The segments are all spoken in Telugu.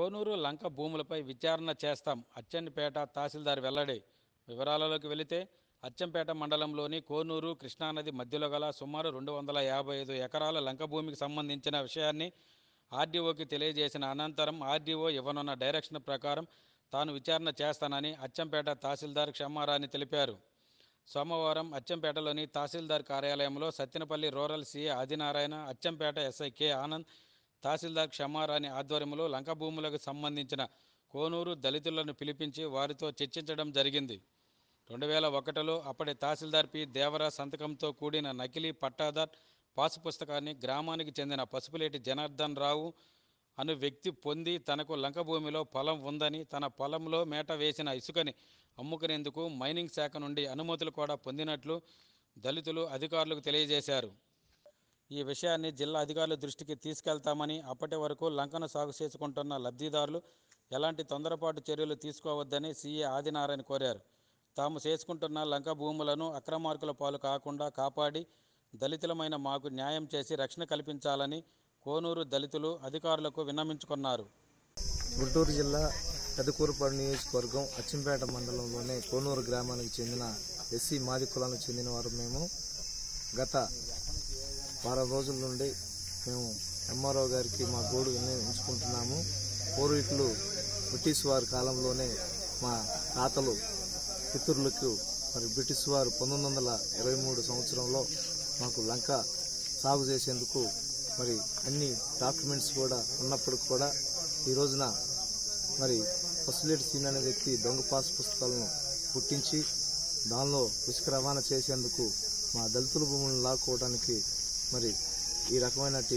కోనూరు లంక భూములపై విచారణ చేస్తాం అచ్చంపేట తహసీల్దార్ వెల్లడి వివరాలలోకి వెళితే అచ్చంపేట మండలంలోని కోనూరు కృష్ణానది మధ్యలో గల సుమారు రెండు వందల యాభై ఐదు ఎకరాల లంక భూమికి సంబంధించిన విషయాన్ని ఆర్డీఓకి తెలియజేసిన అనంతరం ఆర్డీఓ ఇవ్వనున్న డైరెక్షన్ ప్రకారం తాను విచారణ చేస్తానని అచ్చంపేట తహసీల్దార్ క్షమారాణి తెలిపారు సోమవారం అచ్చంపేటలోని తహసీల్దార్ కార్యాలయంలో Sattenapalli rural CA Adinarayana Achampet SI K Anand tahsildar Kshamarani ఆధ్వర్యంలో లంక భూములకు సంబంధించిన కోనూరు దళితులను పిలిపించి వారితో చర్చించడం జరిగింది రెండు వేల ఒకటిలో అప్పటి తహసీల్దార్ పి దేవరా సంతకంతో కూడిన నకిలీ పట్టాదార్ పాసు పుస్తకాన్ని గ్రామానికి చెందిన పసుపులేటి జనార్దన్ రావు అను వ్యక్తి పొంది తనకు లంక భూమిలో పొలం ఉందని తన పొలంలో మేట వేసిన ఇసుకని అమ్ముకునేందుకు మైనింగ్ శాఖ నుండి అనుమతులు కూడా పొందినట్లు దళితులు అధికారులకు తెలియజేశారు ఈ విషయాన్ని జిల్లా అధికారుల దృష్టికి తీసుకెళ్తామని అప్పటి వరకు లంకను సాగు చేసుకుంటున్న లబ్ధిదారులు ఎలాంటి తొందరపాటు చర్యలు తీసుకోవద్దని సీఏ ఆదినారాయణ కోరారు తాము చేసుకుంటున్న లంక భూములను అక్రమార్కుల పాలు కాకుండా కాపాడి దళితులమైన మాకు న్యాయం చేసి రక్షణ కల్పించాలని కోనూరు దళితులు అధికారులకు విన్నవించుకున్నారు గుంటూరు జిల్లా పెదకూరుపాడు నియోజకవర్గం అచ్చంపేట మండలంలోనే కోనూరు గ్రామానికి చెందిన ఎస్సీ మాది కులానికి చెందిన వారు మేము గత వారం రోజుల నుండి మేము ఎంఆర్ఓ గారికి మా గోడు వినియోగించుకుంటున్నాము పూర్వీకులు బ్రిటిష్ వారి కాలంలోనే మా తాతలు పితృలకు మరి బ్రిటిష్ వారు పంతొమ్మిది వందల ఇరవై మూడు సంవత్సరంలో మాకు లంక సాగు చేసేందుకు మరి అన్ని డాక్యుమెంట్స్ కూడా ఉన్నప్పటికి కూడా ఈ రోజున మరి ఫసిలేటి సీన్ అనే వ్యక్తి దొంగ పాస్ పుస్తకాలను పుట్టించి దానిలో ఇసుక రవాణా చేసేందుకు మా దళితుల భూములను లాక్కోవడానికి మరి ఈ రకమైనటి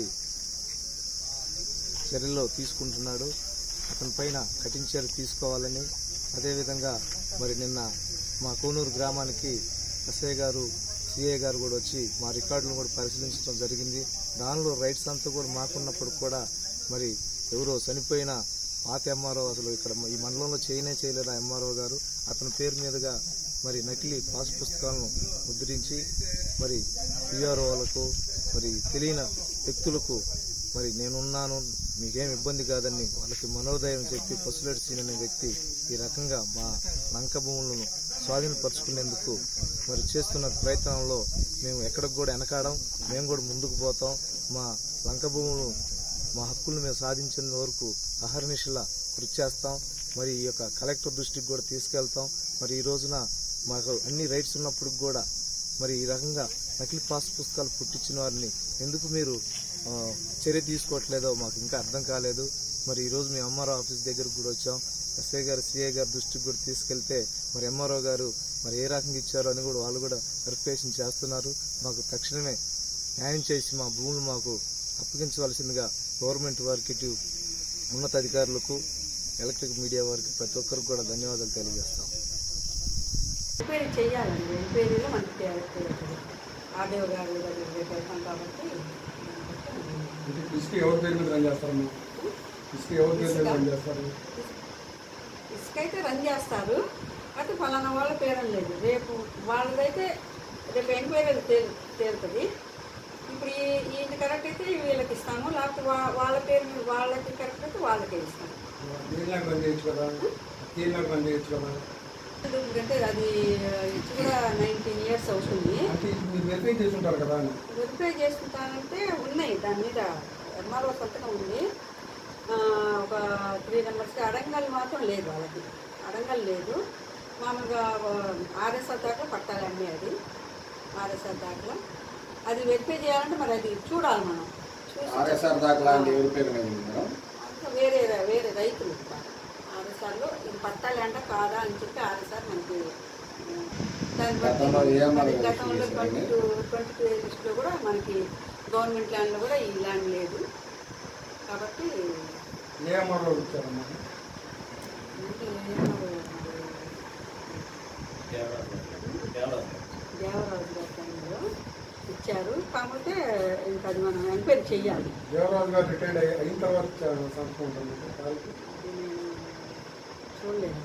చర్యలు తీసుకుంటున్నాడు అతని పైన కఠిన చర్య తీసుకోవాలని అదేవిధంగా మరి నిన్న మా కోనూరు గ్రామానికి ఎస్ఐ గారు సిఐ గారు కూడా వచ్చి మా రికార్డులను కూడా పరిశీలించడం జరిగింది దానిలో రైట్స్ అంతా కూడా మాకున్నప్పుడు కూడా మరి ఎవరో చనిపోయిన పాత ఎంఆర్ఓ అసలు ఇక్కడ ఈ మండలంలో చేయనే చేయలేదు ఆ ఎంఆర్ఓ గారు అతని పేరు మీదుగా మరి నకిలీ పాస్ పుస్తకాలను ముద్రించి మరి పిఆర్ఓ వాళ్ళకు మరి తెలియని వ్యక్తులకు మరి నేనున్నాను మీకేం ఇబ్బంది కాదని వాళ్ళకి మనోదయం చెప్పి పసులేటి సీన్ అనే వ్యక్తి ఈ రకంగా మా లంక భూములను స్వాధీనపరుచుకునేందుకు మరి చేస్తున్న ప్రయత్నంలో మేము ఎక్కడికి కూడా వెనకాడం మేము కూడా ముందుకు పోతాం మా లంక భూములు మా హక్కులు మేము సాధించిన వరకు అహర్నిశల కృషి చేస్తాం మరి ఈ యొక్క కలెక్టర్ దృష్టికి కూడా తీసుకెళ్తాం మరి ఈ రోజున మాకు అన్ని రైట్స్ ఉన్నప్పుడు కూడా మరి ఈ రకంగా నకిలీ పాస్ పుస్తకాలు పుట్టించిన వారిని ఎందుకు మీరు ఆ, చర్య తీసుకోవట్లేదో మాకు ఇంకా అర్థం కాలేదు మరి ఈ రోజు మేము ఎంఆర్ఓ ఆఫీస్ దగ్గరకు కూడా వచ్చాం ఎస్ఐ గారు సిఐ గారి దృష్టికి కూడా తీసుకెళ్తే మరి ఎంఆర్ఓ గారు మరి ఏ రకంగా ఇచ్చారో అని కూడా వాళ్ళు కూడా వెరిఫికేషన్ చేస్తున్నారు మాకు తక్షణమే న్యాయం చేసి మా భూములు మాకు అప్పగించవలసిందిగా గవర్నమెంట్ వారికి ఇటు ఉన్నతాధికారులకు ఎలక్ట్రిక్ మీడియా వారికి ప్రతి ఒక్కరికి కూడా ధన్యవాదాలు తెలియజేస్తాం ఎంక్వైరీ చేయాలండి ఎంక్వైరీలో మనకి తెలుస్తుంది ఆర్డీఓ గారు దగ్గర రేపు వెళ్తాం కాబట్టి ఇసుక ఎవరి పేరు మీద రన్ చేస్తారు ఇసుక ఎవరి పేరు మీద రన్ చేస్తారు ఇసుక అయితే రన్ చేస్తారు అయితే ఫలానా వాళ్ళ పేరు అని లేదు రేపు వాళ్ళదైతే రేపు ఎంక్వైరీ తేలు తేలుతుంది ఇప్పుడు ఈ ఈయన కరెక్ట్ అయితే వీళ్ళకి ఇస్తాము లేకపోతే వా- వాళ్ళ పేరు మీద వాళ్ళకి కరెక్ట్ అయితే వాళ్ళకే ఇస్తాము దీనిలాగా రన్ చేయొచ్చు కదా దీనిలాగా రన్ చేయొచ్చు కదా ఎందుకంటే అది ఇచ్చి కూడా నైన్టీన్ ఇయర్స్ అవుతుంది అంటే ఇది మీరు వెరిఫై చేసుంటారు కదా అని వెరిఫై చేసుకుంటానంటే ఉన్నాయి దాని మీద ఎంఆర్ఓ సంతకం ఉంది ఆ, ఒక త్రీ నెంబర్స్కి అడంగల్ మాత్రం లేదు వాళ్ళకి అడంగల్ లేదు మామూలుగా ఆర్ఎస్ఆర్ దాకా పట్టాలండి అది ఆర్ఎస్ఆర్ దాకా అది వెరిఫై చేయాలంటే మరి అది చూడాలి మనం చూసి ఆర్ఎస్ఆర్ దాకా అంటే ఎవరి పేరు మీద ఉంది మేడం ఇంకా వేరే వేరే రైతులు ఆర్ఎస్ఆర్లో ఇది పట్టాలంట కాదా అని చెప్పి ఆర్ఎస్ఆర్ మనకి ఆ, దాన్ని బట్టి గతంలో ఏం మరి మరి గతంలో చేశారండి? ట్వంటీ టూ ట్వంటీ టూ లిస్ట్లో కూడా మనకి గవర్నమెంట్ ల్యాండ్లో కూడా ఈ ల్యాండ్ లేదు కాబట్టి ఏ అమ్మారో ఇచ్చారమ్మా ఇంకే ఏమో దేవరాజు గారి టైంలో ఇచ్చారు కాకపోతే ఇంకా అది మనం ఎంక్వైరీ చెయ్యాలి దేవరాజు గారు రిటైర్డ్ అయ్యి అయిన తర్వాత ఇచ్చారు సంస్థ ఉంటుంది వాళ్ళకి అది నేను చూడలేదు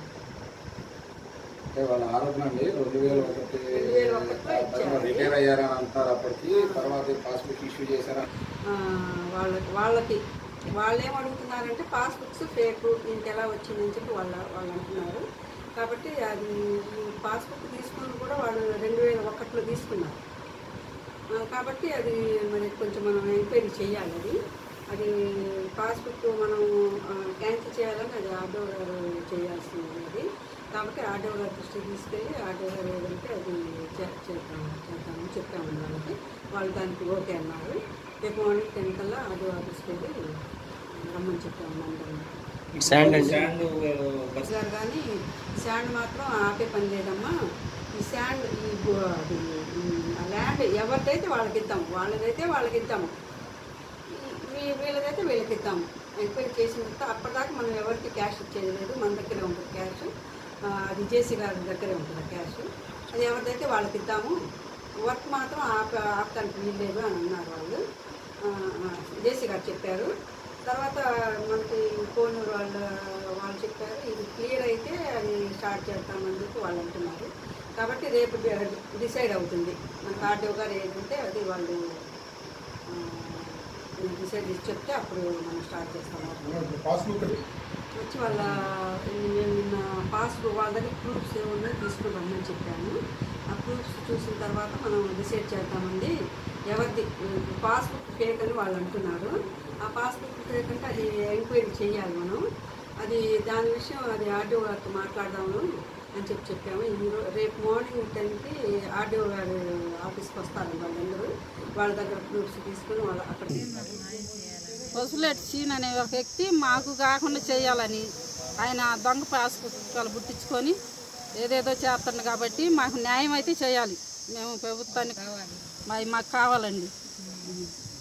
అంటే వాళ్ళ ఆరోపణ అండి రెండు వేల ఒకటి 2001 ఇచ్చారు. రిటైర్ అయ్యారని అంటారు అప్పటికి తర్వాత పాస్బుక్ ఇష్యూ చేశారా ఆ, వాళ్ళకి వాళ్ళకి వాళ్ళు ఏం అడుగుతున్నారంటే పాస్బుక్స్ ఫేక్ ఇంకెలా వచ్చిందని చెప్పి వాళ్ళ వాళ్ళు అంటున్నారు కాబట్టి అది ఈ పాస్బుక్ తీసుకుని కూడా వాళ్ళు రెండు వేల ఒకటిలో తీసుకున్నారు ఆ, కాబట్టి అది మరి కొంచెం మనం ఎంక్వైరీ చేయాలి అది అది పాస్బుక్ మనం క్యాన్సిల్ చేయాలని అది ఆర్డో గారు చేయాల్సింది అది కాబట్టి ఆర్డో గారి దృష్టికి తీసుకెళ్ళి ఆర్డో గారు ఏదంటే అది చే- చేద్దాం చేద్దామని చెప్పాము వాళ్ళకి వాళ్ళు దానికి ఓకే అన్నారు రేపు మార్నింగ్ టెన్ కల్లా ఆర్డో ఆఫీస్కి వెళ్ళి రమ్మని చెప్పాము అందరం శాండ్ అంటే గారు కానీ శాండ్ మాత్రం ఆపే పని లేదమ్మా ఈ శాండ్ ఈ గు- అది ఈ ల్యాండ్ ఎవరిదైతే వాళ్ళకి ఇద్దాము వాళ్ళదైతే వాళ్ళకి ఇద్దాము ఈ- వీ- వీళ్ళదైతే వీళ్ళకి ఇద్దాము ఎంక్వైరీ చేసిన తర్వాత అప్పటిదాకా మనం ఎవరికి క్యాష్ ఇచ్చేది లేదు మన దగ్గరే ఉంటుంది క్యాష్ ఆ, అది జేసీ గారి దగ్గరే ఉంటుంది ఆ క్యాష్ అది ఎవరిదైతే వాళ్ళకి ఇద్దాము వర్క్ మాత్రం ఆప ఆపడానికి వీల్లేదు అని అన్నారు వాళ్ళు ఆ, ఆ, జేసీ గారు చెప్పారు తర్వాత మనకి ఫోన్ వాళ్ళు వాళ్ళు చెప్పారు ఇది క్లియర్ అయితే అది స్టార్ట్ చేస్తామని చెప్పి వాళ్ళు అంటున్నారు కాబట్టి రేపు డిసైడ్ అవుతుంది మన ఆర్డీఓ గారు ఏదంటే అది వాళ్ళు డిసైడ్ చేసి చెప్తే అప్పుడు మనం స్టార్ట్ చేస్తాము పాస్బుక్ వచ్చి వాళ్ళ నేను నిన్న పాస్బుక్ వాళ్ళ దగ్గర ప్రూఫ్స్ ఏమన్నా తీసుకుని రమ్మని చెప్పాను ఆ ప్రూఫ్స్ చూసిన తర్వాత మనం డిసైడ్ చేద్దామండి ఎవరిది పాస్బుక్ ఫేక్ అని వాళ్ళు అంటున్నారు ఆ పాస్బుక్ ఫేక్ అంటే అది ఎంక్వైరీ చేయాలి మనం అది దాని విషయం అది ఆర్డీఓ గారితో మాట్లాడదాము అని చెప్పి చెప్పాము ఈ రో- రేపు మార్నింగ్ టెన్కి ఆర్డీఓ గారు ఆఫీస్కి వస్తారు వాళ్ళందరూ వాళ్ళ దగ్గర ప్రూఫ్స్ తీసుకుని వాళ్ళు అక్కడ పసుపులేటి సీన్ అనే ఒక వ్యక్తి మాకు కాకుండా చేయాలని ఆయన దొంగ పాస్పుస్తకాలు పుట్టించుకొని ఏదేదో చేస్తాడు కాబట్టి మాకు న్యాయం అయితే చేయాలి మేము ప్రభుత్వానికి మాకు మాకు కావాలండి